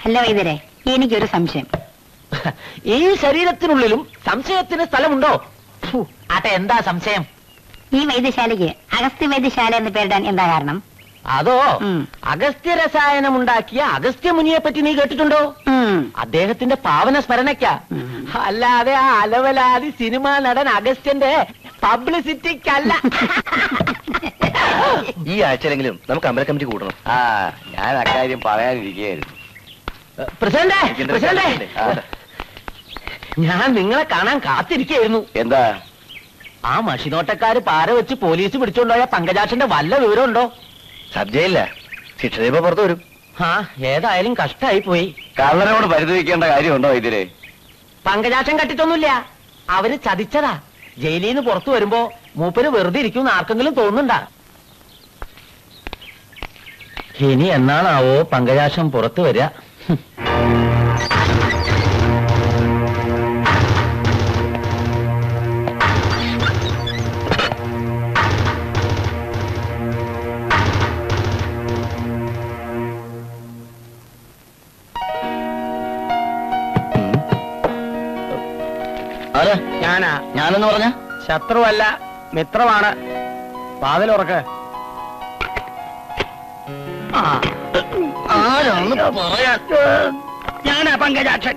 അല്ല വൈദ്യരെ എനിക്കൊരു സംശയം ഈ ശരീരത്തിനുള്ളിലും സംശയത്തിന് സ്ഥലമുണ്ടോ ഫു, ആട്ടെ എന്താ സംശയം ഈ വൈദ്യശാലയ്ക്ക് അഗസ്ത്യ വൈദ്യശാല എന്ന് പേരിടാൻ എന്താ കാരണം അതോ ഉം. അഗസ്ത്യ രസായനം ഉണ്ടാക്കിയ അഗസ്ത്യ മുനിയെ പറ്റി നീ കേട്ടിട്ടുണ്ടോ ഉം. അദ്ദേഹത്തിന്റെ പാവന സ്മരണയ്ക്കാ ഉം. അല്ലാതെ ആ അലവലാതി സിനിമാ നടൻ അഗസ്ത്യന്റെ പബ്ലിസിറ്റിക്കല്ല ഈ ആഴ്ചയിലെങ്കിലും നമുക്ക് അമ്പല കമ്മിറ്റി കൂട്ടണം ആ ഞാൻ അക്കാര്യം പറയാനിരിക്കുകയായിരുന്നു പ്രസിഡന്റ് ഇതിന്റെ പ്രസിഡന്റ് ആ, ഞാൻ നിങ്ങളെ കാണാൻ കാത്തിരിക്കുകയായിരുന്നു എന്താ ആ മഷിനോട്ടക്കാര് പാര വെച്ച് പോലീസ് പിടിച്ചോണ്ടോയ പങ്കജാക്ഷന്റെ വല്ല വിവരമുണ്ടോ സബ് ജയിലില്ല ശിക്ഷ ഇപ്പൊ പുറത്തു വരും ആ ഏതായാലും കഷ്ടായി പോയി കള്ളനോട് പരിധവിക്കേണ്ട കാര്യമുണ്ടോ ഇതില് പങ്കജാക്ഷൻ കട്ടിട്ടൊന്നുമില്ല അവര് ചതിച്ചതാ ജയിലിൽ നിന്ന് പുറത്തു വരുമ്പോ മൂപ്പര് വെറുതെ ഇരിക്കും ആർക്കെങ്കിലും തോന്നുന്നുണ്ടാ ഇനി എന്നാണാവോ പങ്കജാക്ഷം പുറത്തു വരിക ഹും. ആരാ ഞാനാ ഞാനെന്ന് പറഞ്ഞ ശത്രുവല്ല മിത്രമാണ് വാതിലുറക്ക് ആരാന്ന് പറയാൻ ഞാനാ പങ്കജാക്ഷൻ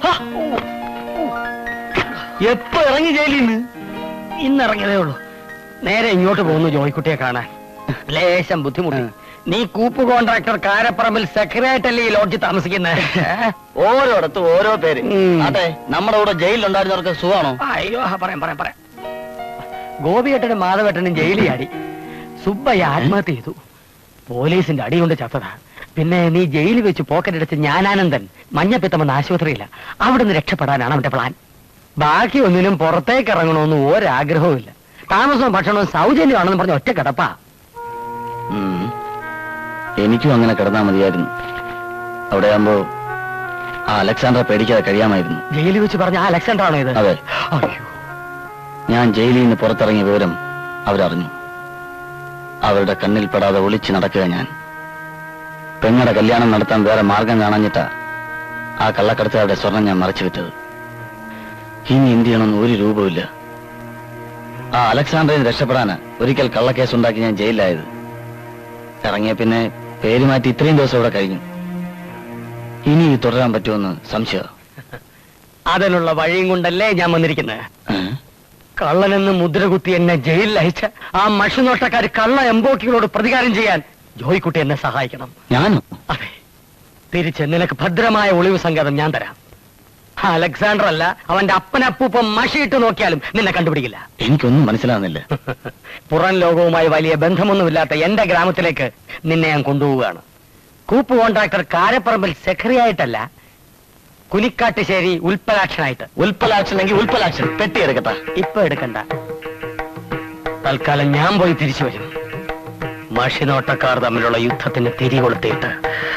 എപ്പോ ഇറങ്ങി ജയിലിൽ നിന്ന് ഇന്നിറങ്ങിയതേ ഉള്ളൂ നേരെ ഇങ്ങോട്ട് പോകുന്നു ജോയിക്കുട്ടിയെ കാണാൻ ലേശം ബുദ്ധിമുട്ടി നീ കൂപ്പ് കോൺട്രാക്ടർ കാരപ്പറമ്പിൽ സെക്രട്ടറി അല്ലേ ഈ ലോഡ്ജിൽ താമസിക്കുന്നത് ഓരോടത്തും ഓരോ പേര് ഉം. അതെ നമ്മുടെ കൂടെ ജയിലിലുണ്ടായിരുന്നവർക്ക് സുഖമാണോ അയ്യോ ആ, പറയാം പറയാം പറയാം ഗോപിയേട്ടനും മാധവേട്ടനും ജയിലിൽ അടി സുബ്ബയ്യ ആത്മഹത്യ ചെയ്തു പോലീസിന്റെ അടി കൊണ്ട് ചത്തതാ പിന്നെ നീ ജയിലിൽ വെച്ച് പോക്കറ്റടിച്ച് ഞാനാനന്ദൻ മഞ്ഞപ്പിത്തമെന്ന് ആശുപത്രിയില്ല അവിടുന്ന് രക്ഷപ്പെടാനാണ് അവന്റെ പ്ലാൻ ബാക്കി ഒന്നിനും പുറത്തേക്ക് ഇറങ്ങണമെന്ന് ഒരാഗ്രഹവും ഇല്ല താമസവും ഭക്ഷണവും സൗജന്യമാണെന്ന് പറഞ്ഞ ഒറ്റ കിടപ്പാ ഉം. എനിക്കും അങ്ങനെ കിടന്നാ മതിയായിരുന്നു അവിടെ ആകുമ്പോ ആ അലക്സാണ്ടറെ പേടിക്കാതെ കഴിയാമായിരുന്നു ജയിലിൽ വെച്ച് പറഞ്ഞ ആ അലക്സാണ്ടർ ആണോ ഇത് അതെ അയ്യോ ഞാൻ ജയിലിൽ നിന്ന് പുറത്തിറങ്ങിയ വിവരം അവരറിഞ്ഞു അവരുടെ കണ്ണിൽ പെടാതെ ഒളിച്ചു നടക്കുക ഞാൻ പെങ്ങളുടെ കല്യാണം നടത്താൻ വേറെ മാർഗം കാണാഞ്ഞിട്ടാ ആ കള്ളക്കടത്തുകാരുടെ സ്വർണം ഞാൻ മറച്ചു വിറ്റത് ഇനി എന്ത് ചെയ്യണമെന്ന് ഒരു രൂപമില്ല ആ അലക്സാണ്ടറിന് രക്ഷപ്പെടാന് ഒരിക്കൽ കള്ളക്കേസ് ഉണ്ടാക്കി ഞാൻ ജയിലിലായത് ഇറങ്ങിയ പിന്നെ പേര് മാറ്റി ഇത്രയും ദിവസം ഇവിടെ കഴിഞ്ഞു ഇനി ഇത് തുടരാൻ പറ്റുമെന്ന് സംശയം അതിനുള്ള വഴിയും കൊണ്ടല്ലേ ഞാൻ വന്നിരിക്കുന്നത് കള്ളനെന്ന് മുദ്രകുത്തി എന്നെ ജയിലിൽ അയച്ച ആ മഷുനോട്ടക്കാർ കള്ള എംബോക്കികളോട് പ്രതികാരം ചെയ്യാൻ ജോയിക്കുട്ടി എന്നെ സഹായിക്കണം ഞാനോ അതെ തിരിച്ച് നിനക്ക് ഭദ്രമായ ഒളിവ് സങ്കേതം ഞാൻ തരാം ആ അലക്സാണ്ടർ അല്ല അവന്റെ അപ്പനപ്പൂപ്പം മഷിയിട്ട് നോക്കിയാലും നിന്നെ കണ്ടുപിടിക്കില്ല എനിക്കൊന്നും മനസ്സിലാവുന്നില്ല പുറം ലോകവുമായി വലിയ ബന്ധമൊന്നുമില്ലാത്ത എന്റെ ഗ്രാമത്തിലേക്ക് നിന്നെ ഞാൻ കൊണ്ടുപോവുകയാണ് കൂപ്പ് കോൺട്രാക്ടർ കാരപ്പറമ്പിൽ സെക്രട്ടറിയായിട്ടല്ല കുനിക്കാട്ടുശ്ശേരി ഉൽപ്പലാക്ഷനായിട്ട് ഉൽപ്പലാക്ഷനെങ്കിൽ ഉൽപ്പലാക്ഷൻ പെട്ടിയെടുക്കട്ടെ ഇപ്പൊ എടുക്കണ്ട തൽക്കാലം ഞാൻ പോയി തിരിച്ചു വരും മഷിനോട്ടക്കാർ തമ്മിലുള്ള യുദ്ധത്തിന് തിരി കൊളുത്തിയിട്ട്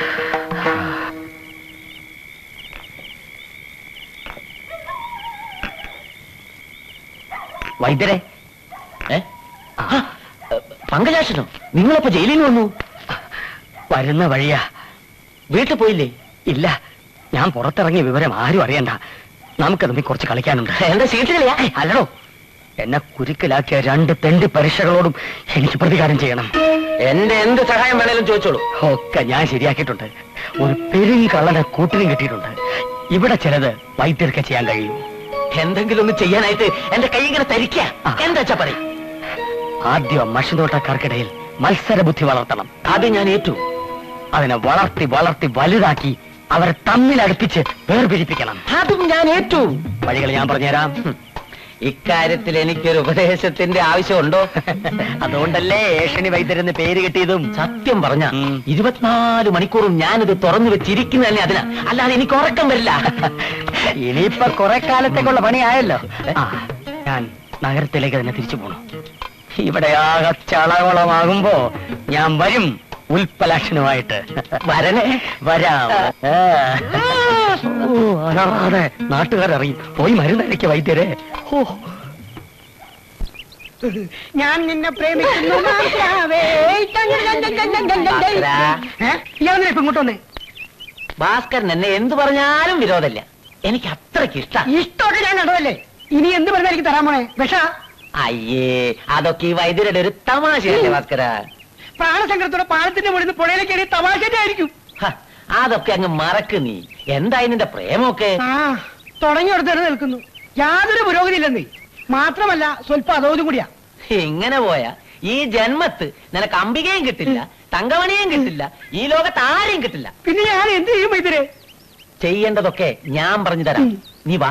വൈദ്യരെ ഏ? ആ, പങ്കജാക്ഷനോ നിങ്ങളപ്പോ ജയിലിൽ വന്നു വരുന്ന വഴിയാ വീട്ടിൽ പോയില്ലേ ഇല്ല ഞാൻ പുറത്തിറങ്ങിയ വിവരം ആരും അറിയണ്ട നമുക്ക് തമ്മിൽ കുറച്ച് കളിക്കാനുണ്ട് എന്താ സീറ്റുകളിയാ ഏയ്, അല്ലടോ എന്നെ കുരുക്കിലാക്കിയ രണ്ട് തെണ്ടി പരീക്ഷകളോടും എനിക്ക് പ്രതികാരം ചെയ്യണം എന്റെ എന്ത് സഹായം വേണേലും ചോദിച്ചോളൂ ഒക്കെ ഞാൻ ശരിയാക്കിയിട്ടുണ്ട് ഒരു പെരും കള്ളനെ കൂട്ടിനും കിട്ടിയിട്ടുണ്ട് ഇവിടെ ചിലത് വൈദ്യർക്ക് ചെയ്യാൻ കഴിയും എന്തെങ്കിലും ഒന്ന് ചെയ്യാനായിട്ട് എന്റെ കൈ ഇങ്ങനെ തരിക്ക ആ. എന്താ വെച്ചാ പറയും ആദ്യം മഷിനോട്ടക്കാർക്കിടയിൽ മത്സര ബുദ്ധി വളർത്തണം അത് ഞാൻ ഏറ്റു അതിനെ വളർത്തി വളർത്തി വലുതാക്കി അവരെ തമ്മിൽ അടുപ്പിച്ച് വേർപിരിപ്പിക്കണം അതും ഞാൻ ഏറ്റു വഴികൾ ഞാൻ പറഞ്ഞുതരാം ഇക്കാര്യത്തിൽ എനിക്കൊരു ഉപദേശത്തിന്റെ ആവശ്യമുണ്ടോ അതുകൊണ്ടല്ലേ ഏഷണി വൈദ്യരെന്ന് പേര് കിട്ടിയതും സത്യം പറഞ്ഞ ഉം. ഇരുപത്തിനാല് മണിക്കൂറും ഞാനിത് തുറന്നു വെച്ചിരിക്കുന്ന തന്നെ അതിനാ അല്ലാതെ എനിക്ക് ഉറക്കം വരില്ല ഇനിയിപ്പൊ കുറെ കാലത്തേക്കുള്ള പണിയായല്ലോ ആ, ഞാൻ നഗരത്തിലേക്ക് തന്നെ തിരിച്ചു പോണു ഇവിടെ ആകെ ചളവളമാകുമ്പോ ഞാൻ വരും ഉൽപ്പലാക്ഷനുമായിട്ട് വരണേ വരാം ആ. ഓ, അലറാതെ നാട്ടുകാരറിയും പോയി മരുന്നരയ്ക്ക് വൈദ്യരെ ഓ ഞാൻ നിന്നെ പ്രേമിക്കുന്നു മാത്രാവേ. ഇയാളെ ഇപ്പൊ ഇങ്ങോട്ട് വന്നേ ഭാസ്കരൻ എന്നെ എന്ത് പറഞ്ഞാലും വിരോധമില്ല എനിക്ക് അത്രയ്ക്ക് ഇഷ്ട ഇഷ്ടമൊക്കെ ഞാൻ കണ്ടതല്ലേ ഇനി എന്ത് പറഞ്ഞാൽ എനിക്ക് തരാൻ പോണേ വിഷ അയ്യേ അതൊക്കെ ഈ വൈദ്യരുടെ ഒരു തമാശയല്ലേ ഭാസ്കര പ്രാണസങ്കടത്തോടെ പാലത്തിന്റെ മുകളിൽ നിന്ന് പുഴയിലേക്ക് എറിയ തമാശന്റെ ആയിരിക്കും ഹ, അതൊക്കെ അങ്ങ് മറക്ക് നീ എന്തായി നിന്റെ പ്രേമമൊക്കെ ആ തുടങ്ങിയെടുത്ത് തന്നെ നിൽക്കുന്നു യാതൊരു പുരോഗതി ഇല്ലെന്നേ മാത്രമല്ല സ്വല്പം അതോതും കൂടിയാ ഇങ്ങനെ പോയാ ഈ ജന്മത്ത് നിനക്ക് അംബികയും കിട്ടില്ല തങ്കമണിയും കിട്ടില്ല ഈ ലോകത്ത് ആരെയും കിട്ടില്ല പിന്നെ ഞാൻ എന്ത് ചെയ്യും ഇതിരെ ചെയ്യേണ്ടതൊക്കെ ഞാൻ പറഞ്ഞു തരാം ഉം. നീ വാ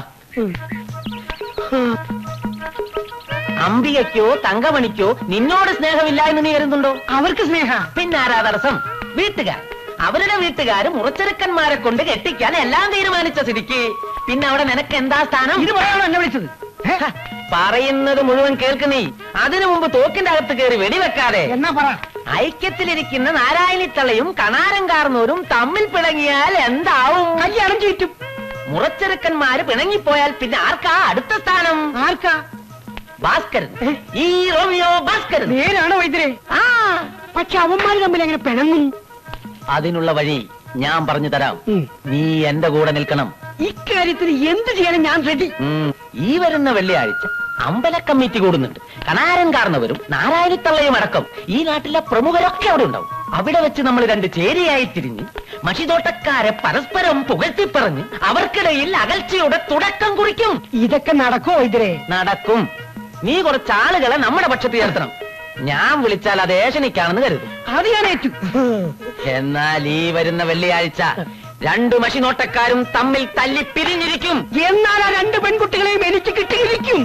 അംബികയ്ക്കോ തങ്കമണിക്കോ നിന്നോട് സ്നേഹമില്ല എന്ന് നീ കരുതുന്നുണ്ടോ അവർക്ക് സ്നേഹ പിന്നെ ആരാ തടസ്സം വീട്ടുകാർ അവരുടെ വീട്ടുകാര് മുറച്ചെറുക്കന്മാരെ കൊണ്ട് കെട്ടിക്കാൻ എല്ലാം തീരുമാനിച്ച സ്ഥിതിക്ക് പിന്നെ അവിടെ നിനക്ക് എന്താ സ്ഥാനം ഇത് പറയാണോ എന്നെ വിളിച്ചത് ഏ? ഹ, പറയുന്നത് മുഴുവൻ കേൾക്ക് നീ അതിനു മുമ്പ് തോക്കിന്റെ അകത്ത് കയറി വെടിവെക്കാതെ എന്നാ പറ ഐക്യത്തിലിരിക്കുന്ന നാരായണിത്തളയും കണാരം കാർന്നോരും തമ്മിൽ പിണങ്ങിയാൽ എന്താവും കല്യാണം ചീറ്റും മുറച്ചെറുക്കന്മാര് പിണങ്ങിപ്പോയാൽ പിന്നെ ആർക്കാ അടുത്ത സ്ഥാനം ആർക്കാ ഭാസ്കരൻ ഈ റോമിയോ ഭാസ്കരൻ നേരാണോ വൈദ്യരെ ആ പക്ഷെ അവന്മാര് തമ്മിൽ എങ്ങനെ പിണങ്ങും അതിനുള്ള വഴി ഞാൻ പറഞ്ഞു തരാം ഉം. നീ എന്റെ കൂടെ നിൽക്കണം ഇക്കാര്യത്തിന് എന്ത് ചെയ്യാനും ഞാൻ റെഡി ഉം. ഈ വരുന്ന വെള്ളിയാഴ്ച അമ്പല കമ്മിറ്റി കൂടുന്നുണ്ട് കണാരൻ കാരണവരും നാരായണിത്തള്ളയും അടക്കം ഈ നാട്ടിലെ പ്രമുഖരൊക്കെ അവിടെ ഉണ്ടാവും അവിടെ വെച്ച് നമ്മൾ രണ്ട് ചേരിയായി തിരിഞ്ഞ് മഷിതോട്ടക്കാരെ പരസ്പരം പുകഴ്ത്തിപ്പറഞ്ഞ് അവർക്കിടയിൽ അകൽച്ചയുടെ തുടക്കം കുറിക്കും ഇതൊക്കെ നടക്കോ വൈദ്യരെ നടക്കും നീ കുറച്ച് ആളുകളെ നമ്മുടെ പക്ഷത്ത് ചേർത്തണം ഞാൻ വിളിച്ചാൽ അത് ഏഷണിക്കാണെന്ന് കരുതും അത് ഞാൻ ഏറ്റു എന്നാൽ ഈ വരുന്ന വെള്ളിയാഴ്ച രണ്ടു മഷിനോട്ടക്കാരും തമ്മിൽ തല്ലി പിരിഞ്ഞിരിക്കും എന്നാൽ ആ രണ്ട് പെൺകുട്ടികളെയും എനിക്ക് കിട്ടിയിരിക്കും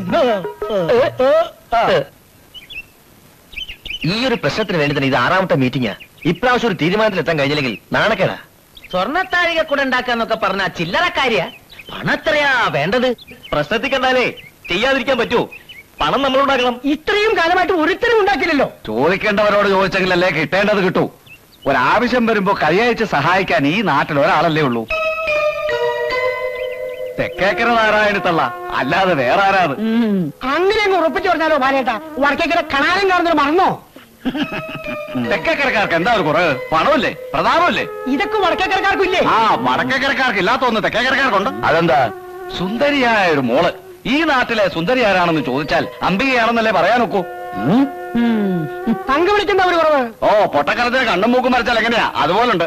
ഈ ഒരു പ്രശ്നത്തിന് വേണ്ടി തന്നെ ഇത് ആറാമത്തെ മീറ്റിംഗാ ഇപ്രാവശ്യം ഒരു തീരുമാനത്തിൽ എത്താൻ കഴിഞ്ഞില്ലെങ്കിൽ നാണക്കേടാ സ്വർണ്ണത്താഴിക കൂടെ ഉണ്ടാക്കാന്നൊക്കെ പറഞ്ഞ ചില്ലറക്കാര്യ പണത്രയാ വേണ്ടത് പ്രശ്നത്തിൽ കണ്ടാലേ ചെയ്യാതിരിക്കാൻ പറ്റുമോ പണം നമ്മളുണ്ടാക്കണം ഇത്രയും കാലമായിട്ട് ഒരുത്തരും ഉണ്ടാക്കില്ലല്ലോ ചോദിക്കേണ്ടവരോട് ചോദിച്ചെങ്കിലല്ലേ കിട്ടേണ്ടത് കിട്ടൂ ഒരാവശ്യം വരുമ്പോ കൈയച്ച് സഹായിക്കാൻ ഈ നാട്ടിൽ ഒരാളല്ലേ ഉള്ളൂ തെക്കേക്കര നാരായണത്തള്ള അല്ലാതെ വേറെ ആരാത് അങ്ങനെ അങ്ങ് ഉറപ്പിച്ചു പറഞ്ഞാലോ ബാലേട്ടാ വടക്കേക്കര കണാരം കാണുന്നത് മറന്നോ തെക്കേക്കരക്കാർക്ക് എന്താ ഒരു കുറവ് പണമില്ലേ പ്രതാപമില്ലേ ഇതൊക്കെ വടക്കേക്കരക്കാർക്കും ഇല്ലേ ആ വടക്കേക്കരക്കാർക്ക് ഇല്ലാത്തൊന്ന് തെക്കേക്കരക്കാർക്കുണ്ട് അതെന്താ സുന്ദരിയായ ഒരു മോള് ഈ നാട്ടിലെ സുന്ദരി ആരാണെന്ന് ചോദിച്ചാൽ അംബികയാണെന്നല്ലേ പറയാനൊക്കൂ തങ്ക വിളിക്കുന്ന ഒരു കുറവ് ഓ പൊട്ടക്കരത്തിന് കണ്ണും മൂക്കും മരച്ചാൽ എങ്ങനെയാ അതുപോലുണ്ട്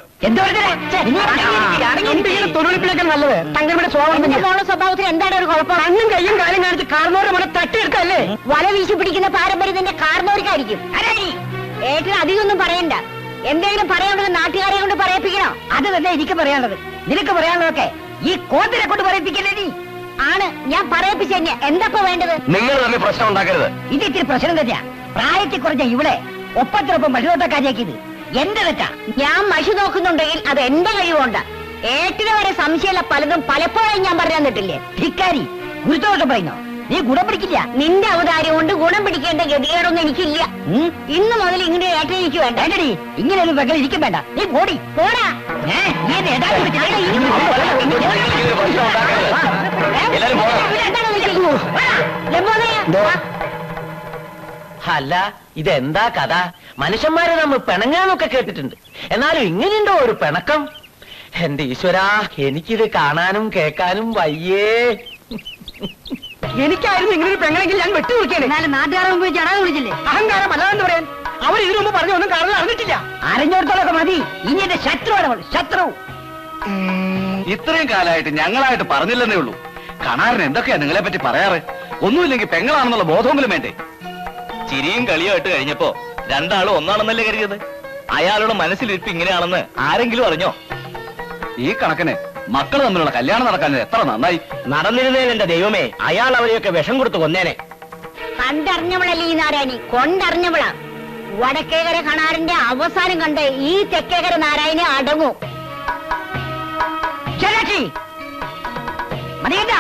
തൊഴിലിപ്പിലേക്കാൾ നല്ലത് തങ്കയുടെ സ്വഭാവം എന്റെ തന്നെയാ. മോളുടെ സ്വഭാവത്തിന് എന്താണ് ഒരു കുഴപ്പം കണ്ണും കയ്യും കാലും കാണിച്ച് കാർന്നോരെ മനെ തട്ടിയെടുത്തല്ലേ വല വീശി പിടിക്കുന്ന പാരമ്പര്യത്തിന്റെ കാർന്നോർക്കായിരിക്കും ഏട്ടന് അധികമൊന്നും പറയണ്ട എന്തെങ്കിലും പറയാനുള്ളത് നാട്ടുകാരെ കൊണ്ട് പറയിപ്പിക്കണോ അത് തന്നെ എനിക്ക് പറയാനുള്ളത് നിനക്ക് പറയാനുള്ളതൊക്കെ ഈ കോത്തിനെ കൊണ്ട് പറയിപ്പിക്കല്ലേ നീ ആണ് ഞാൻ പറയിപ്പിച്ച എന്തപ്പോ വേണ്ടത് നിങ്ങൾ തന്നെ പ്രശ്നം ഉണ്ടാക്കരുത് ഇത് ഇത്തിരി പ്രശ്നം തന്നെയാ പ്രായത്തിൽ കുറഞ്ഞ ഇവിടെ ഒപ്പത്തിനൊപ്പം മഷിനോട്ടക്കാരിയാക്കിയത് എന്റെ തെറ്റാ ഞാൻ മഷി നോക്കുന്നുണ്ടെങ്കിൽ അത് എന്റെ കഴിവുകൊണ്ടാ ഏട്ടിന് വരെ സംശയമല്ല പലതും പലപ്പോഴും ഞാൻ പറഞ്ഞു തന്നിട്ടില്ലേ ധിക്കാരി ഗുരുത്തോട്ടം പറയുന്നോ നീ ഗുണം പിടിക്കില്ല നിന്റെ അവതാരം കൊണ്ട് ഗുണം പിടിക്കേണ്ട ഗതികേടൊന്നും എനിക്കില്ല ഉം? ഇന്ന് മുതൽ ഇങ്ങനെ ഏട്ടൻ എനിക്ക് വേണ്ട ഏട്ടടി ഇങ്ങനെ ഒരു വെകൾ ഇരിക്കും വേണ്ട നീ പോടി പോടാ ഏ, നീ ഇത് യഥാർത്ഥ വിളിച്ച് ആരെടാ ഈ എല്ലാരും പോടാ. ഇവിടെ എന്താണ് വിളിക്കുന്നത്? വാ, ലംബോദര, വാ. അല്ല ഇതെന്താ കഥ മനുഷ്യന്മാരെ നമ്മൾ പിണങ്ങാന്നൊക്കെ കേട്ടിട്ടുണ്ട് എന്നാലും ഇങ്ങനെയുണ്ടോ ഒരു പിണക്കം എന്റെ ഈശ്വരാ എനിക്കിത് കാണാനും കേൾക്കാനും വയ്യേ എനിക്കായിരുന്നു ഇങ്ങനെ ഒരു പെങ്ങളെങ്കിൽ ഞാൻ വെട്ടി വിളിക്കണേ എന്നാലും നാട്ടുകാരെ മുമ്പ് ചടങ്ങ് വിളിച്ചില്ലേ അഹങ്കാരം അല്ലാതെന്ന് പറയാൻ അവർ ഇതിനു മുമ്പ് പറഞ്ഞ ഒന്നും കാരണം അറിഞ്ഞിട്ടില്ല അറിഞ്ഞോടത്തോളൊക്കെ മതി ഇനി എന്റെ ശത്രുവാണ് അവൾ ശത്രു ഇത്രയും കാലമായിട്ട് ഞങ്ങളായിട്ട് പറഞ്ഞില്ലെന്നേ ഉള്ളൂ കണാറിന് എന്തൊക്കെയാ നിങ്ങളെ പറ്റി പറയാറ് ഒന്നുമില്ലെങ്കിൽ പെങ്ങളാണെന്നുള്ള ബോധമെങ്കിലും വേണ്ടേ ചിരിയും കളിയുമായിട്ട് കഴിഞ്ഞപ്പോ രണ്ടാളും ഒന്നാണെന്നല്ലേ കരുതിയത് അയാളുടെ മനസ്സിലിരിപ്പ് ഇങ്ങനെയാണെന്ന് ആരെങ്കിലും അറിഞ്ഞോ ഈ കണക്കിന് മക്കൾ തമ്മിലുള്ള കല്യാണം നടക്കാൻ എത്ര നന്നായി നടന്നിരുന്നേൽ എന്റെ ദൈവമേ അയാൾ അവരെയൊക്കെ വിഷം കൊടുത്ത് കൊന്നേനെ കണ്ടറിഞ്ഞവളല്ലേ ഈ നാരായണി കൊണ്ടറിഞ്ഞവളാ വടക്കേകര കണാറിന്റെ അവസാനം കണ്ട് ഈ തെക്കേകര നാരായണി അടങ്ങൂ ശരാക്ഷി മതിയേട്ടാ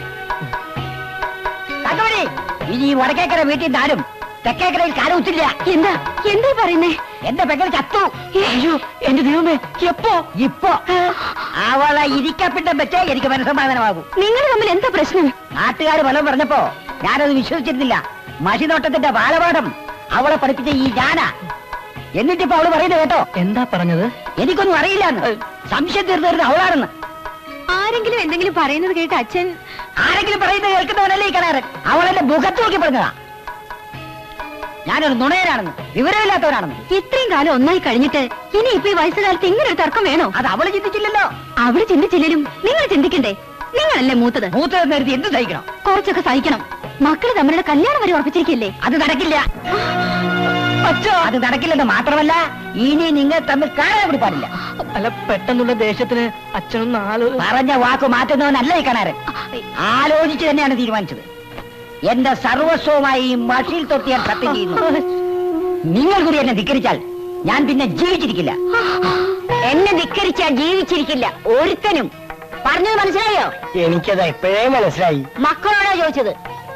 തകവടി ഇനി ഈ വടക്കേക്കര വീട്ടിൽ നിന്ന് ആരും തെക്കേക്കരയിൽ കാലൂത്തില്ല എന്താ എന്താ പറയുന്നേ എന്റെ പെങ്ങൾ ചത്തു അയ്യോ എന്റെ ദൈവമേ എപ്പോ ഇപ്പോ അവളെ ഇരിക്കപ്പിട്ടം വെച്ചേ എനിക്ക് മനസ്സമാധാനമാകൂ നിങ്ങൾ തമ്മിൽ എന്താ പ്രശ്നം നാട്ടുകാർ പലതും പറഞ്ഞപ്പോ ഞാനത് വിശ്വസിച്ചിരുന്നില്ല മഷിനോട്ടത്തിന്റെ ബാലപാഠം അവളെ പഠിപ്പിച്ച ഈ ഞാനാ എന്നിട്ടിപ്പോ അവള് പറയുന്നത് കേട്ടോ എന്താ പറഞ്ഞത് എനിക്കൊന്നും അറിയില്ല സംശയം തീർന്നു തരുന്ന അവളാണെന്ന് ആരെങ്കിലും എന്തെങ്കിലും പറയുന്നത് കേട്ട് അച്ഛൻ ആരെങ്കിലും പറയുന്നത് കേൾക്കുന്നവനല്ലേ ഈ കണാരൻ അവളെന്റെ മുഖത്ത് നോക്കി പറഞ്ഞതാ ഞാനൊരു നുണയനാണെന്ന് വിവരമില്ലാത്തവനാണെന്ന് ഇത്രയും കാലം ഒന്നായി കഴിഞ്ഞിട്ട് ഇനി ഇപ്പൊ ഈ വയസ്സുകാലത്ത് ഇങ്ങനെ ഒരു തർക്കം വേണോ അത് അവള് ചിന്തിച്ചില്ലല്ലോ അവിടെ ചിന്തിച്ചില്ലേലും നിങ്ങൾ ചിന്തിക്കണ്ടേ നിങ്ങളല്ലേ മൂത്തത് മൂത്തത് നേരത്തെ എന്ത് സഹിക്കണം കുറച്ചൊക്കെ സഹിക്കണം മക്കള് തമ്മിലുള്ള കല്യാണം വരെ ഉറപ്പിച്ചിരിക്കില്ലേ അത് നടക്കില്ല അച്ഛോ അത് നടക്കില്ലെന്ന് മാത്രമല്ല ഇനി നിങ്ങൾ തമ്മിൽ കാണാൻ കൂടി പാടില്ല അല്ല പെട്ടെന്നുള്ള ദേഷ്യത്തിന് അച്ഛനൊന്ന് ആലോ പറഞ്ഞ വാക്ക് മാറ്റുന്നവനല്ല ഈ കണാരൻ ആലോചിച്ച് തന്നെയാണ് തീരുമാനിച്ചത് എന്റെ സർവസ്വമായി ഈ മഷിയിൽ തൊട്ട് ഞാൻ സത്യം ചെയ്യുന്നു നിങ്ങൾ കൂടി എന്നെ ധിക്കരിച്ചാൽ ഞാൻ പിന്നെ ജീവിച്ചിരിക്കില്ല എന്നെ ധിക്കരിച്ചാൽ ജീവിച്ചിരിക്കില്ല ഒരുത്തനും പറഞ്ഞത് മനസ്സിലായോ എനിക്കത് എപ്പോഴേ മനസ്സിലായി മക്കളോടാ ചോദിച്ചത്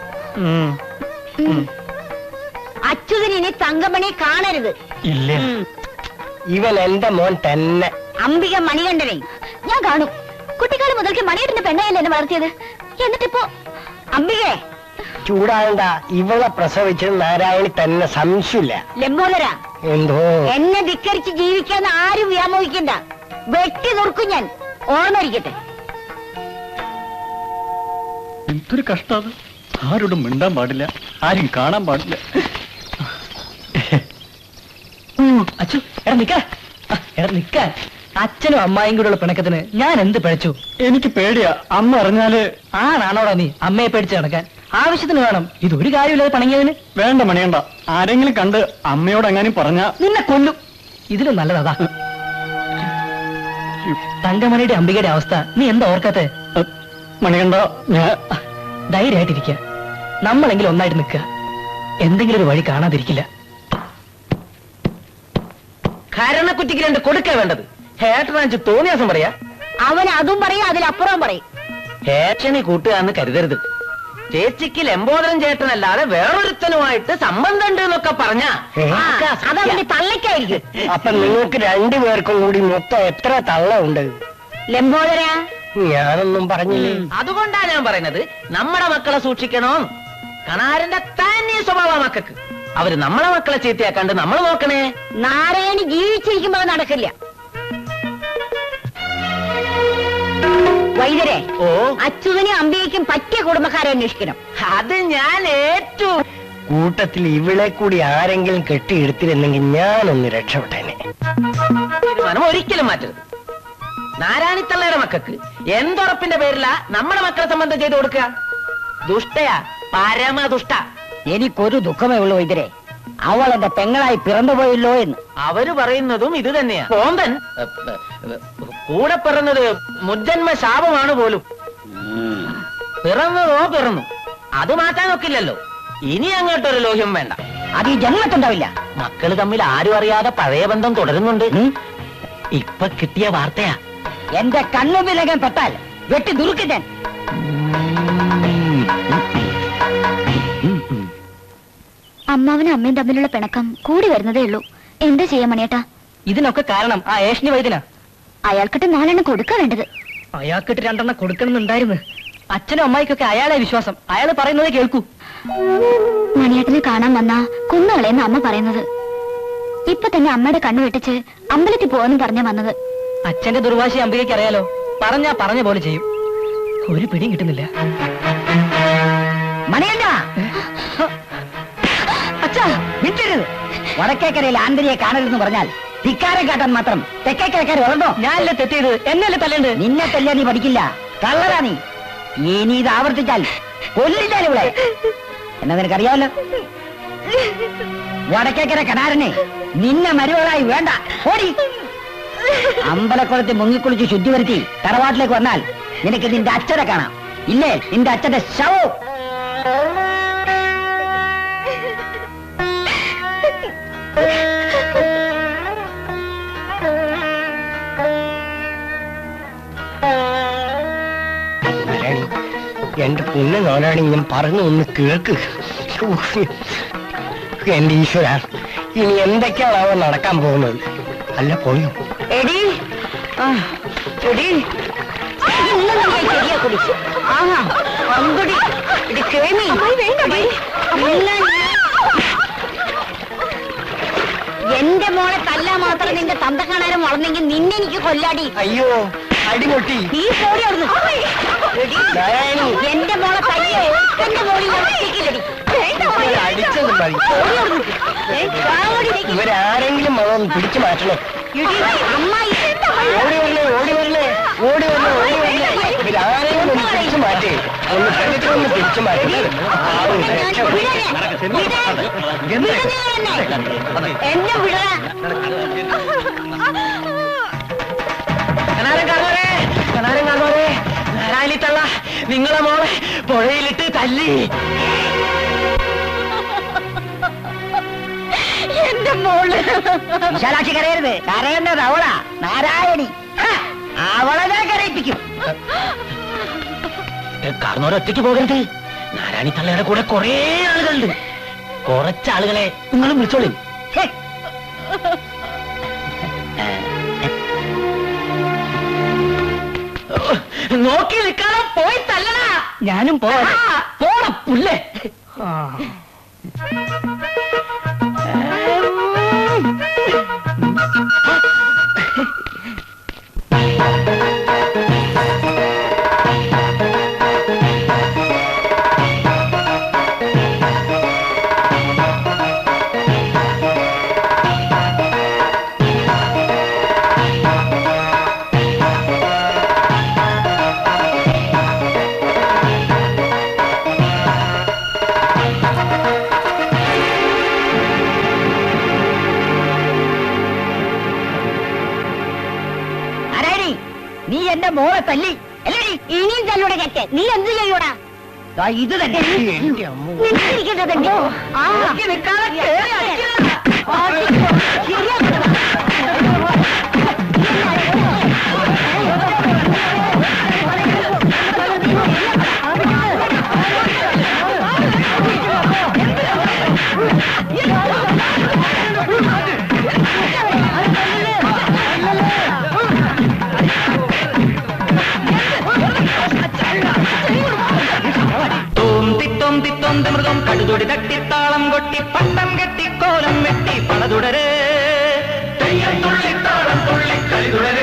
അച്യുതന് ഇനി തങ്കമണി കാണരുത് ഇല്ല ഉം. ഇവൻ എന്റെ മോൻ തന്നെ അംബിക മണികണ്ഠനെ ഞാൻ കാണും കുട്ടിക്കാലം മുതൽക്ക് മണിയേട്ടിന്റെ പെണ്ണയല്ലേ എന്നെ വളർത്തിയത് എന്നിട്ടിപ്പോ അംബികെ ചൂടാകണ്ട ഇവളെ പ്രസവിച്ചത് നാരായണി തന്നെ സംശയമില്ല ലംബോദര എന്തോ എന്നെ ധിക്കരിച്ച് ജീവിക്കാന്ന് ആരും വ്യാമോഹിക്കണ്ട വെട്ടി നുറുക്കും ഞാൻ ഓർമ്മയിരിക്കട്ടെ എന്തൊരു കഷ്ടാണ് ആരോടും മിണ്ടാൻ പാടില്ല ആരും കാണാൻ പാടില്ല അച്ചു എടാ നിക്ക എടാ നിക്കാൻ അച്ഛനും അമ്മായും കൂടെയുള്ള പിണക്കത്തിന് ഞാൻ എന്ത് പിഴച്ചു എനിക്ക് പേടിയാ അമ്മ അറിഞ്ഞാല് ആണാണോടാ നീ അമ്മയെ പേടിച്ച് നടക്കാൻ ആവശ്യത്തിന് വേണം ഇതൊരു കാര്യമില്ലാതെ പണങ്ങിയതിന് വേണ്ട മണിയണ്ട ആരെങ്കിലും കണ്ട് അമ്മയോട് എങ്ങാനും പറഞ്ഞ നിന്നെ കൊല്ലും ഇതിലും നല്ലതാ തങ്കമണിയുടെ അംബികയുടെ അവസ്ഥ നീ എന്താ ഓർക്കാത്തെ മണികണ്ട ഞാൻ ധൈര്യമായിട്ടിരിക്കുക നമ്മളെങ്കിലും ഒന്നായിട്ട് നിൽക്കുക എന്തെങ്കിലും ഒരു വഴി കാണാതിരിക്കില്ല കരണക്കുറ്റിക്ക് രണ്ട് കൊടുക്ക വേണ്ടത് ഹേട്ടനാച്ച് തോന്നിയാസം പറയാ അവൻ അതും പറയും അതിലപ്പുറവും പറയും ഹേട്ടനെ കൂട്ടുകാന്ന് കരുതരുത് ചേച്ചിക്ക് ലംബോദരൻ ചേട്ടനല്ലാതെ വേറൊരുത്തനുമായിട്ട് സംബന്ധം ഉണ്ട് എന്നൊക്കെ പറഞ്ഞ ആ, അതവന്റെ തള്ളയ്ക്കായിരിക്കും അപ്പൊ നിങ്ങൾക്ക് രണ്ടുപേർക്കും കൂടി മൊത്തം എത്ര തള്ള ഉണ്ട് ലംബോദര ഞാനൊന്നും പറഞ്ഞില്ലേ അതുകൊണ്ടാ ഞാൻ പറയുന്നത് നമ്മുടെ മക്കളെ സൂക്ഷിക്കണോ കണാരന്റെ തന്നെ സ്വഭാവ മക്കൾക്ക് അവര് നമ്മളെ മക്കളെ ചീത്തയാക്കാണ്ട് നമ്മൾ നോക്കണേ നാരായണി ജീവിച്ചിരിക്കുമ്പോ അത് നടക്കില്ല വൈദ്യരെ ഓ അച്യുതനും അമ്പിയയ്ക്കും പറ്റിയ കുടുംബക്കാരെ അന്വേഷിക്കണം അത് ഞാൻ ഏറ്റു കൂട്ടത്തിൽ ഇവളെ കൂടി ആരെങ്കിലും കെട്ടിയെടുത്തിരുന്നെങ്കിൽ ഞാനൊന്ന് രക്ഷപ്പെട്ടേനെ തീരുമാനം ഒരിക്കലും മാറ്റരുത് നാരായണിത്തള്ളയുടെ മക്കൾക്ക് എന്തുറപ്പിന്റെ പേരിലാ നമ്മുടെ മക്കളെ സംബന്ധം ചെയ്തു കൊടുക്കുക ദുഷ്ടയാ പരമദുഷ്ട എനിക്കൊരു ദുഃഖമേ ഉള്ളൂ വൈദ്യരെ അവൾ എന്റെ പെങ്ങളായി പിറന്നുപോയല്ലോ എന്ന് അവര് പറയുന്നതും ഇത് തന്നെയാ കോമ്പൻ എ, എ, എ, കൂടെ പിറന്നത് മുജ്ജന്മ ശാപമാണ് പോലും പിറന്നതോ പിറന്നു അത് മാറ്റാൻ നോക്കില്ലല്ലോ ഇനി അങ്ങോട്ടൊരു ലോഹ്യം വേണ്ട അത് ഈ ജന്മത്തുണ്ടാവില്ല മക്കള് തമ്മിൽ ആരും അറിയാതെ പഴയ ബന്ധം തുടരുന്നുണ്ട് ഇപ്പൊ കിട്ടിയ വാർത്തയാ എന്റെ കണ്ണുമ്പിലകം പെട്ടാൽ വെട്ടി ദുരുക്കി ഞാൻ അമ്മാവനും അമ്മയും തമ്മിലുള്ള പിണക്കം കൂടി വരുന്നതേ ഉള്ളൂ എന്താ ചെയ്യാ മണിയേട്ടാ ഇതിനൊക്കെ കാരണം ആ ഏഷണി വൈദ്യനാ അയാൾക്കിട്ട് നാലെണ്ണം കൊടുക്ക വേണ്ടത് അയാൾക്കിട്ട് രണ്ടെണ്ണം കൊടുക്കണമെന്നുണ്ടായിരുന്നു അച്ഛനും അമ്മായിക്കൊക്കെ അയാളെ വിശ്വാസം അയാൾ പറയുന്നത് കേൾക്കൂ മണിയേട്ടനെ കാണാൻ വന്ന കുന്നുകളെന്ന് അമ്മ പറയുന്നത് ഇപ്പൊ തന്നെ അമ്മയുടെ കണ്ണു വെട്ടിച്ച് അമ്പലത്തിൽ പോവാന്നും പറഞ്ഞ വന്നത് അച്ഛന്റെ ദുർവാശി അംബികയ്ക്ക് അറിയാലോ പറഞ്ഞാ പറഞ്ഞ പോലെ ചെയ്യും ഒരു പിടിയും കിട്ടുന്നില്ല മണിയല്ല അച്ഛാ വിട്ടരുത് വടക്കേക്കരയിൽ ആന്തരിയെ കാണരുതെന്ന് പറഞ്ഞാൽ ധിക്കാരം കാട്ടാൻ മാത്രം തെക്കേക്കരക്കാർ വളർന്നോ ഞാനല്ലേ തെറ്റിയത് എന്നല്ലേ തല്ലേണ്ടത് നിന്നെ തല്ല നീ പഠിക്കില്ല കള്ളറാ നീ ഇനി ഇത് ആവർത്തിച്ചാൽ കൊല്ലിച്ചാൽ ഇവിടെ എന്നാ നിനക്കറിയാമല്ലോ വടക്കേക്കര കടാരനെ നിന്നെ മരുവകളായി വേണ്ട ഓടി അമ്പലക്കുളത്തിൽ മുങ്ങിക്കുളിച്ച് ശുദ്ധി വരുത്തി തറവാട്ടിലേക്ക് വന്നാൽ നിനക്ക് നിന്റെ അച്ഛനെ കാണാം ഇല്ലേ നിന്റെ അച്ഛന്റെ ശവവും നാരായണി എന്റെ പൊന്ന് നാരായണി ഞാൻ പറഞ്ഞു ഒന്ന് കേൾക്ക് എന്റെ ഈശ്വര ഇനി എന്തൊക്കെയാണാവോ നടക്കാൻ പോകുന്നത് അല്ല പോയോ എടി ആ, എടി ഇന്ന് നിന്റെ ചെറിയ കുടിച്ചു ആഹാ അമ്പടി എടി കേമി എടി, ഇന്ന് ഞാൻ- എന്റെ മോളെ തല്ലാ മാത്രം നിന്റെ തന്ത കാണാനും വളർന്നെങ്കിൽ നിന്നെ എനിക്ക് കൊല്ലാടി അയ്യോ അടിപൊട്ടി നീ പോടി അവിടുന്ന് നാരായണി. എന്റെ മോളെ തല്ലിയ എന്റെ മോളിൽ ഒറ്റയ്ക്കില്ലടി അടിച്ചത് മതി പോടി അവിടുന്ന്. ഏ, ചാവടി നീ. ഇവരാരെങ്കിലും അതൊന്ന് പിടിച്ചു മാറ്റണം ഇടി, അമ്മായി ഓടി വരണേ ഓടി വരണേ ഓടി വരണേ ഓടി വരണേ ഇവരാരെങ്കിലും ഒന്ന് പിടിച്ചു മാറ്റേ ഒന്ന് പെട്ടെന്ന് ഒന്ന് പിടിച്ചു മാറ്റേ ആവും രക്ഷപ്പെടും. എന്നെ വിട കനാരം കാണുവരേ കനാരം കാണുവരേ നാരായണി തള്ള നിങ്ങളെ മോളെ പുഴയിലിട്ട് തല്ലി എന്റെ മോള് വിശാലാക്ഷി കരയരുത് കരയുന്നത് അവളാ നാരായണി ഹ, അവളെ ഞാൻ കരയിപ്പിക്കും കാർന്നോരെ ഒറ്റയ്ക്ക് പോകരുത് നാരായണി തള്ളയുടെ കൂടെ കുറേ ആളുകളുണ്ട് കുറച്ചാളുകളെ നിങ്ങളും വിളിച്ചോളി ഹെ, നോക്കി നിൽക്കാതെ പോയി തല്ലടാ ഞാനും പോവാ പോണ പുല്ലേ നാരായണി നീ എന്റെ മോളെ തല്ലി അല്ലേടി ഇനിയും തല്ലൂടെ കെറ്റ് നീ എന്ത് ചെയ്യൂടാ ദാ ഇത് തന്നെ നിനക്കിരിക്കേണ്ടതുണ്ട്. ആ. നിൽക്കാതെ കേറി അടിക്കരുത്. അടിക്കോ. ശരിയാക്കണോ? തോം തിത്തോം തിത്തോം തിമൃതം കടുതൊടി തട്ടി താളം കൊട്ടി പട്ടം കെട്ടി കോലം വെട്ടി പണതുടരെ തെയ്യം തുള്ളി താളം തുള്ളി കളി തുടരെ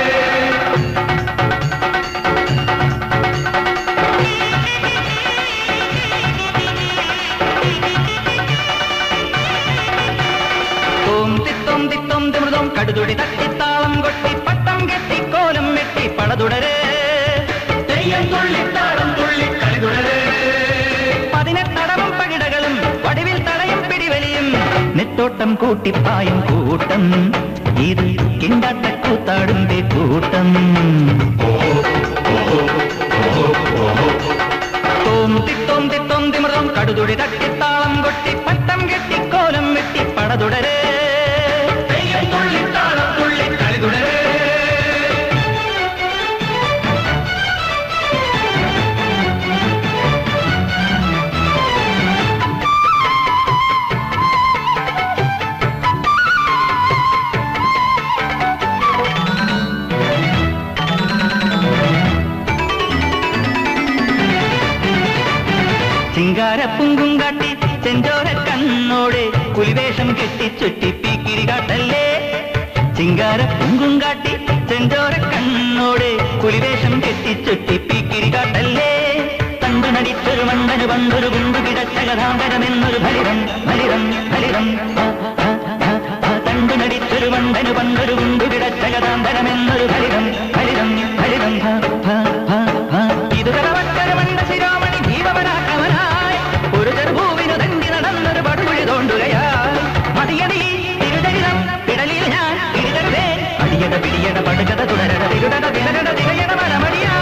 തോം തിത്തോം തിത്തോം തിമൃതം കടുതൊടി തട്ടി താളം കൊട്ടി പട്ടം കെട്ടി കോലം വെട്ടി പണതുടരെ തെയ്യം തുള്ളി താളം തുള്ളി കളി തുടരെ പതിനെട്ടടവും പകിടകളും വടിവിൽ തടയും പിടിവലിയും നെട്ടോട്ടം കൂട്ടിപ്പായും കൂട്ടം ഇത് കിണ്ടാട്ടക്കൂത്താടുമ്പേ കൂട്ടം തോം തിത്തോം തിത്തോം തിമൃതം കടുതുടി തട്ടിത്താളം കൊട്ടി പട്ടം കെട്ടി കോലം വെട്ടി പടതുടരെ തെയ്യം തുള്ളി താളം തുള്ളി കളി തുടരെ ചിങ്കാരപ്പുങ്കും കാട്ടി ചെഞ്ചോര കണ്ണോട് പുലിവേഷം കെട്ടി ചുറ്റി പീക്കിരി കാട്ടല്ലേ ചിങ്കാരപ്പുങ്കും കാട്ടി ചെഞ്ചോര കണ്ണോട് പുലിവേഷം കെട്ടി ചുറ്റി പീക്കിരി കാട്ടല്ലേ തണ്ടു നടിച്ചൊരു മണ്ടന് പണ്ടൊരു കുണ്ടു കിടച്ച കഥാന്തരമെന്നൊരു ഫലിതം ഫലിതം ഫലിതം ആ, ആ, ആ, ആ, തണ്ടു നടിച്ചൊരു മണ്ടന് പണ്ടൊരു കുണ്ടു കിടച്ച കഥാന്തരമെന്നൊരു ഫലിതം ഫലിതം ഫലിതം ഭ, ഭ, ഭ, ഭ. ഇത് കടവക്കര മണ്ട ശിരോമണി ഭീമപരാക്രമനായി ഒരു ചെറുഭൂവിനു തണ്ടി നടന്നൊരു പടുകുഴി തോണ്ടുകയായി മതിയടി തിരുചരിതം പിടലിൽ ഞാൻ ഇടിതരുവേ അടിയട പിടിയട പടുകട തുടരട തിരുടട തിരട തിരയട മരമടിയാ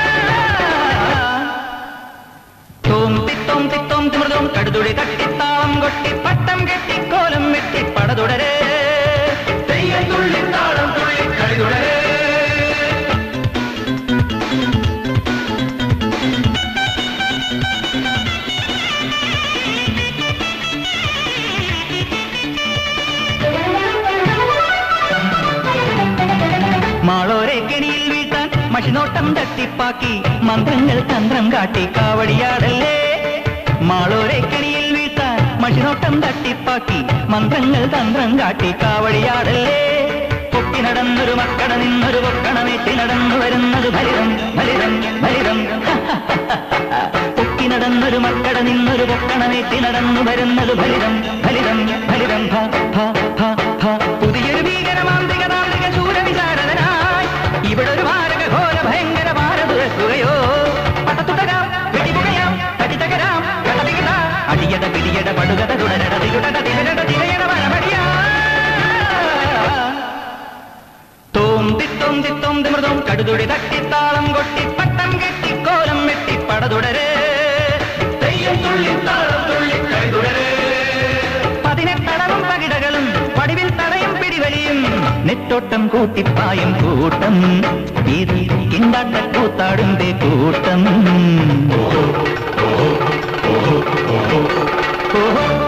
തോം തിത്തോം തിത്തോം തിമൃതോം കടുതുടി തട്ടിത്താളം കൊട്ടി പട്ടം കെട്ടി കോലം വെട്ടി പടതുടരെ തെയ്യം തുള്ളി താളം തുള്ളി കളി തുടരെ മാളോരെ കെണിയിൽ വീഴ്ത്താൻ മഷിനോട്ടം തട്ടിപ്പാക്കി മന്ത്രങ്ങൾ തന്ത്രം കാട്ടി കാവടിയാടല്ലേ മാളോരെ കെണിയിൽ വീഴ്ത്താൻ മഷിനോട്ടം തട്ടിപ്പാക്കി മന്ത്രങ്ങൾ തന്ത്രം കാട്ടി കാവടിയാടല്ലേ പൊക്കി നടന്നൊരു മക്കട നിന്നൊരു പൊക്കണമേറ്റി നടന്നു വരുന്നത് ഫലിതം ഫലിതം ഫലിതം പൊക്കി നടന്നൊരു മക്കട നിന്നൊരു പൊക്കണമേറ്റി നടന്നു വരുന്നത് ഫലിതം ഫലിതം ഫലിതം ഭ ഭ ഭ ഭ പുതിയൊരു ഭീകരമാന്ത്രിക താന്ത്രിക ശൂരവിചാരനായി ഇവിടെ ഒരു മാരക ഘോര ഭയങ്കര ഭാരതുരക്കുകയോ പടത്തുടരാം വെടിപുകയാം കടിതകരാം കടതികത അടിയട പിടിയട പടുകത തുടരട തിരുടട തിരട തിരയട വരമടിയാ തോം തിത്തോം തിത്തോം തിമൃതോം കടുതുടി തട്ടിത്താളം കൊട്ടി പട്ടം കെട്ടി കോലം വെട്ടി പടതുടരെ തെയ്യം തുള്ളി താളം തുള്ളി കൈതുടരെ പതിനെട്ടടവും പകിടകളും പടിവിൽ തടയും പിടിവലിയും നെറ്റോട്ടം കൂട്ടിപ്പായും കൂട്ടം ഇത് കിണ്ടാട്ട കൂത്താടുമ്പേ കൂട്ടം ഓഹോ